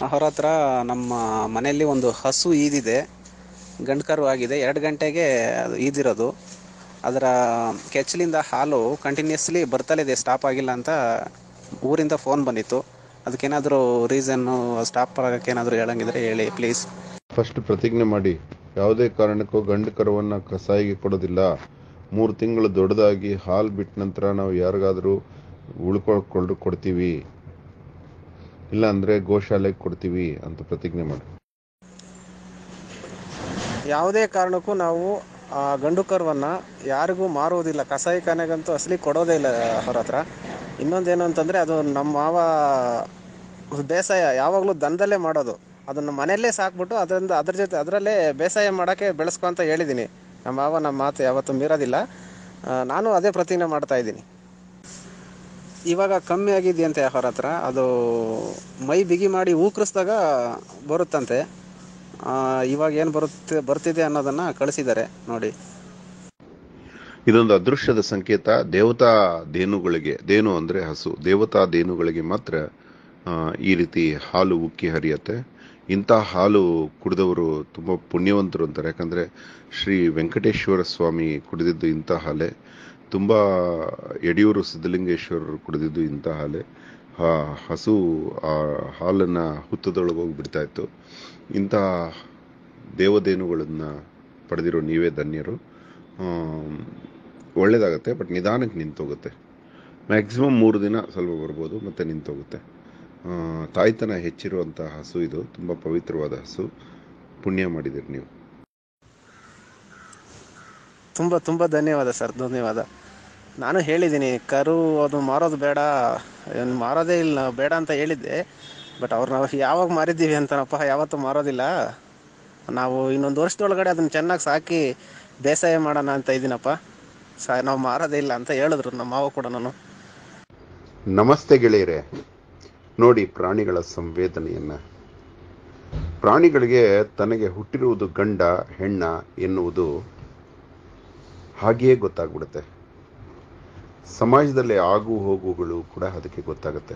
ಅವ್ರ ಹತ್ರ ನಮ್ಮ ಮನೆಯಲ್ಲಿ ಒಂದು ಹಸು ಈದಿದೆ ಗಂಡು ಕರು ಆಗಿದೆ ಎರಡು ಗಂಟೆಗೆ ಅದು ಈದಿರೋದು ಅದರ ಕೆಚ್ಚಲಿಂದ ಹಾಲು ಕಂಟಿನ್ಯೂಸ್ಲಿ ಬರ್ತಲೇ ಇದೆ ಸ್ಟಾಪ್ ಆಗಿಲ್ಲ ಅಂತ ಊರಿಂದ ಫೋನ್ ಬಂದಿತ್ತು ಅದಕ್ಕೇನಾದರೂ ರೀಸನ್ನು ಸ್ಟಾಪ್ ಆಗೋಕ್ಕೆ ಏನಾದರೂ ಹೇಳಂಗಿದ್ರೆ ಹೇಳಿ ಪ್ಲೀಸ್ ಫಸ್ಟ್ ಪ್ರತಿಜ್ಞೆ ಮಾಡಿ ಯಾವುದೇ ಕಾರಣಕ್ಕೂ ಗಂಡು ಕರುವನ್ನು ಕಸಾಯಿಗೆ ಕೊಡೋದಿಲ್ಲ ಮೂರು ತಿಂಗಳು ದೊಡ್ಡದಾಗಿ ಹಾಲು ಬಿಟ್ಟ ನಂತರ ನಾವು ಯಾರಿಗಾದರೂ ಉಳ್ಕೊಳ್ಕೊಂಡು ಕೊಡ್ತೀವಿ ಇಲ್ಲ ಅಂದರೆ ಗೋಶಾಲೆಗೆ ಕೊಡ್ತೀವಿ ಅಂತ ಪ್ರತಿಜ್ಞೆ ಮಾಡಿ ಯಾವುದೇ ಕಾರಣಕ್ಕೂ ನಾವು ಆ ಗಂಡು ಕರುವನ್ನು ಯಾರಿಗೂ ಮಾರುವುದಿಲ್ಲ ಕಸಾಯಿಖಾನೆಗಂತೂ ಅಸಲಿ ಕೊಡೋದೇ ಇಲ್ಲ ಅವ್ರ ಹತ್ರ ಇನ್ನೊಂದೇನು ಅಂತಂದರೆ ಅದು ನಮ್ಮ ಮಾವ ಬೇಸಾಯ ಯಾವಾಗಲೂ ದನದಲ್ಲೇ ಮಾಡೋದು ಅದನ್ನು ಮನೆಯಲ್ಲೇ ಸಾಕ್ಬಿಟ್ಟು ಅದರಿಂದ ಅದ್ರ ಜೊತೆ ಅದರಲ್ಲೇ ಬೇಸಾಯ ಮಾಡೋಕ್ಕೆ ಬೆಳೆಸ್ಕೊ ಅಂತ ಹೇಳಿದ್ದೀನಿ ನಮ್ಮ ಮಾವ ನಮ್ಮ ಮಾತು ಯಾವತ್ತೂ ಮೀರೋದಿಲ್ಲ ಆ, ನಾನು ಅದೇ ಪ್ರತಿಜ್ಞೆ ಮಾಡ್ತಾ ಇದ್ದೀನಿ ಇವಾಗ ಕಮ್ಮಿ ಆಗಿದೆಯಂತೆ ಅವ್ರ ಹತ್ರ ಅದು ಮೈ ಬಿಗಿ ಮಾಡಿ ಊಕರಿಸಿದಾಗ ಬರುತ್ತಂತೆ ಆ, ಇವಾಗ ಏನು ಬರುತ್ತೆ ಬರ್ತಿದೆ ಅನ್ನೋದನ್ನು ಕಳಿಸಿದ್ದಾರೆ ನೋಡಿ ಇದೊಂದು ಅದೃಶ್ಯದ ಸಂಕೇತ ದೇವತಾ ದೇನುಗಳಿಗೆ ದೇನು ಅಂದರೆ ಹಸು ದೇವತಾ ದೇನುಗಳಿಗೆ ಮಾತ್ರ ಆ, ಈ ರೀತಿ ಹಾಲು ಉಕ್ಕಿ ಹರಿಯತ್ತೆ ಇಂಥ ಹಾಲು ಕುಡಿದವರು ತುಂಬ ಪುಣ್ಯವಂತರು ಅಂತಾರೆ ಯಾಕಂದರೆ ಶ್ರೀ ವೆಂಕಟೇಶ್ವರ ಸ್ವಾಮಿ ಕುಡಿದಿದ್ದು ಇಂಥ ಹಾಲೆ ತುಂಬ ಯಡಿಯೂರು ಸಿದ್ಧಲಿಂಗೇಶ್ವರರು ಕುಡಿದಿದ್ದು ಇಂಥ ಹಾಲೆ ಹ- ಹಸು ಆ ಹಾಲನ್ನು ಹುತ್ತದೊಳಗೆ ಹೋಗಿ ಬಿಡ್ತಾ ಇತ್ತು ಇಂಥ ದೇವದೇನುಗಳನ್ನು ಪಡೆದಿರೋ ನೀವೇ ಧನ್ಯರು ಆಮ್, ಒಳ್ಳೇದಾಗತ್ತೆ ಬಟ್ ನಿಧಾನಕ್ಕೆ ನಿಂತೋಗುತ್ತೆ ಮ್ಯಾಕ್ಸಿಮಮ್ ಮೂರು ದಿನ ಸ್ವಲ್ಪ ಬರ್ಬೋದು ಮತ್ತೆ ನಿಂತೋಗುತ್ತೆ ಆ, ತಾಯ್ತನ ಹೆಚ್ಚಿರುವಂಥ ಹಸು ಇದು ತುಂಬ ಪವಿತ್ರವಾದ ಹಸು ಪುಣ್ಯ ಮಾಡಿದಿರಿ ನೀವು ತುಂಬ ತುಂಬ ಧನ್ಯವಾದ ಸರ್ ಧನ್ಯವಾದ ನಾನು ಹೇಳಿದ್ದೀನಿ ಕರು ಅದು ಮಾರೋದು ಬೇಡ ಏನು ಮಾರೋದೇ ಇಲ್ಲ ಬೇಡ ಅಂತ ಹೇಳಿದ್ದೆ ಬಟ್ ಅವ್ರು ನಾವು ಯಾವಾಗ ಮಾರಿದ್ದೀವಿ ಅಂತನಪ್ಪ ಯಾವತ್ತೂ ಮಾರೋದಿಲ್ಲ ನಾವು ಇನ್ನೊಂದು ವರ್ಷದೊಳಗಡೆ ಅದನ್ನು ಚೆನ್ನಾಗಿ ಸಾಕಿ ಬೇಸಾಯ ಮಾಡೋಣ ಅಂತ ಇದ್ದೀನಪ್ಪ ಸಾ ನಾವು ಮಾರೋದೇ ಇಲ್ಲ ಅಂತ ಹೇಳಿದ್ರು ನಮ್ಮ ಮಾವ ಕೂಡ ನಾನು ನಮಸ್ತೆ ಗೆಳೆಯರೆ ನೋಡಿ ಪ್ರಾಣಿಗಳ ಸಂವೇದನೆಯನ್ನ ಪ್ರಾಣಿಗಳಿಗೆ ತನಗೆ ಹುಟ್ಟಿರುವುದು ಗಂಡ ಹೆಣ್ಣ ಎನ್ನುವುದು ಹಾಗೆಯೇ ಗೊತ್ತಾಗ್ಬಿಡುತ್ತೆ ಸಮಾಜದಲ್ಲಿ ಆಗು ಹೋಗುಗಳು ಕೂಡ ಅದಕ್ಕೆ ಗೊತ್ತಾಗುತ್ತೆ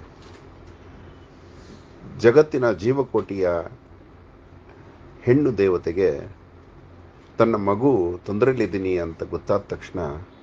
ಜಗತ್ತಿನ ಜೀವಕೋಟಿಯ ಹೆಣ್ಣು ದೇವತೆಗೆ ತನ್ನ ಮಗು ತೊಂದರೆಯಲ್ಲಿದ್ದೀನಿ ಅಂತ ಗೊತ್ತಾದ ತಕ್ಷಣ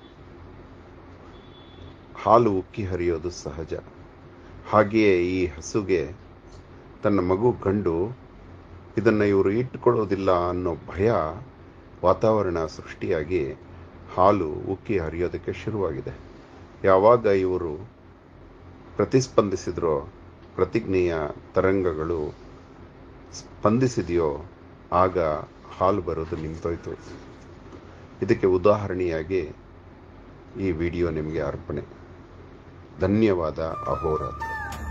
ಹಾಲು ಉಕ್ಕಿ ಹರಿಯೋದು ಸಹಜ ಹಾಗೆಯೇ ಈ ಹಸುಗೆ ತನ್ನ ಮಗು ಗಂಡು ಇದನ್ನು ಇವರು ಇಟ್ಟುಕೊಳ್ಳೋದಿಲ್ಲ ಅನ್ನೋ ಭಯ ವಾತಾವರಣ ಸೃಷ್ಟಿಯಾಗಿ ಹಾಲು ಉಕ್ಕಿ ಹರಿಯೋದಕ್ಕೆ ಶುರುವಾಗಿದೆ ಯಾವಾಗ ಇವರು ಪ್ರತಿಸ್ಪಂದಿಸಿದ್ರೋ ಪ್ರತಿಜ್ಞೆಯ ತರಂಗಗಳು ಸ್ಪಂದಿಸಿದೆಯೋ ಆಗ ಹಾಲು ಬರೋದು ನಿಂತೋಯ್ತು ಇದಕ್ಕೆ ಉದಾಹರಣೆಯಾಗಿ ಈ ವಿಡಿಯೋ ನಿಮಗೆ ಅರ್ಪಣೆ ಧನ್ಯವಾದ ಅಹೋರಾತ್ರ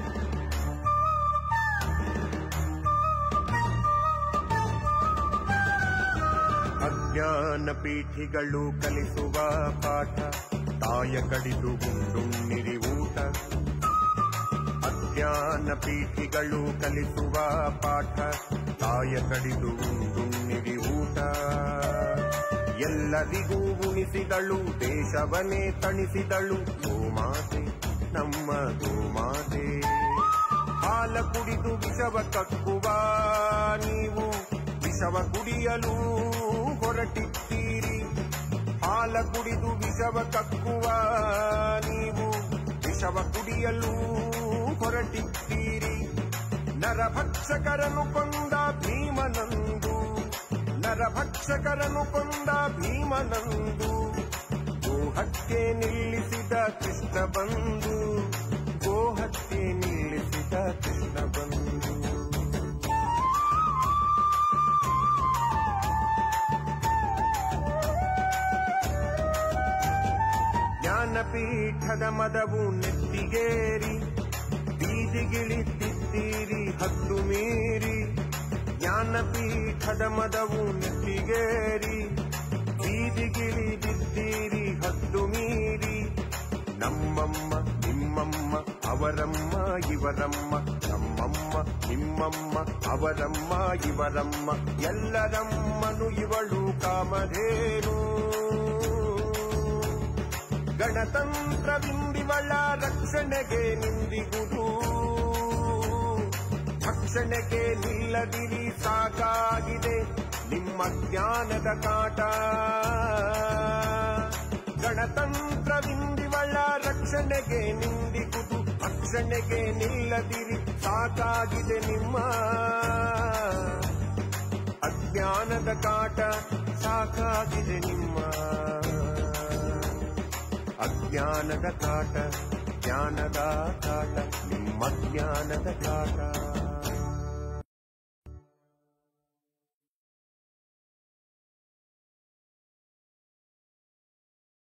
ಅಜ್ಞಾನ ಪೀಠಿಗಳು ಕಲಿಸುವ ಪಾಠ ತಾಯ ಕಡಿದು ಗುಂಡುಣ್ಣಿರಿ ಊಟ ಅಜ್ಞಾನ ಪೀಠಿಗಳು ಕಲಿಸುವ ಪಾಠ ತಾಯ ಕಡಿದು ಗುಂಡುಣ್ಣಿರಿ ಊಟ ಎಲ್ಲರಿಗೂ ಉಣಿಸಿದಳು ದೇಶವನ್ನೇ ತಣಿಸಿದಳು ಗೋಮಾತೆ ನಮ್ಮ ಗೋಮಾತೆ ಹಾಲ ಕುಡಿದು ವಿಷವ ಕಕ್ಕುವ ನೀವು ವಿಷವ ಕುಡಿಯಲು ಹೊರಟಿದ್ದೀರಿ ಹಾಲ ಕುಡಿದು ವಿಷವ ಕಕ್ಕುವ ನೀವು ವಿಷವ ಕುಡಿಯಲು ಹೊರಟಿದ್ದೀರಿ ನರಭಕ್ಷಕರನ್ನು ಕೊಂದ ಭೀಮನಂದು ನರಭಕ್ಷಕರನ್ನು ಕೊಂದ ಭೀಮನಂದು ಗೋಹತ್ಯೆ ನಿಲ್ಲಿಸಿದ ಕೃಷ್ಣ ಬಂದು ಗೋಹತ್ಯೆ ನಿಲ್ಲಿಸಿದ ಕೃಷ್ಣ ಬಂದು ಜ್ಞಾನಪೀಠದ ಮದವು ನೆತ್ತಿಗೇರಿ ಬೀದಿಗಿಳಿದಿದ್ದೀರಿ ಹದ್ದು ಮೀರಿ ಜ್ಞಾನಪೀಠದ ಮದವು ನೆತ್ತಿಗೇರಿ ಬೀದಿಗಿಳಿದಿದ್ದೀರಿ ಹದ್ದು ಮೀರಿ ನಮ್ಮಮ್ಮ ನಿಮ್ಮಮ್ಮ ಅವರಮ್ಮ ಇವರಮ್ಮ ನಮ್ಮಮ್ಮ ನಿಮ್ಮಮ್ಮ ಅವರಮ್ಮ ಇವರಮ್ಮ ಎಲ್ಲರಮ್ಮನು ಇವಳು ಕಾಮಧೇನು ಗಣತಂತ್ರವಿಂದಿವಳ ರಕ್ಷಣೆಗೆ ನಿಂದಿಗುದು ಭಕ್ಷ ರಕ್ಷಣೆಗೆ ನಿಲ್ಲದಿರಿ ಸಾಕಾಗಿದೆ ನಿಮ್ಮ ಜ್ಞಾನದ ಕಾಟ ಗಣತಂತ್ರವಿಂದಿವಳ ರಕ್ಷಣೆಗೆ ನಿಂದಿಗುದು ರಕ್ಷಣೆಗೆ ನಿಲ್ಲದಿರಿ ಸಾಕಾಗಿದೆ ನಿಮ್ಮ ಅಜ್ಞಾನದ ಕಾಟ ಸಾಕಾಗಿದೆ ನಿಮ್ಮ ಅಜ್ಞಾನದ ಕಾಟ ಜ್ಞಾನದ ಕಾಟ ನಿಮ್ಮ ಜ್ಞಾನದ ಕಾಟ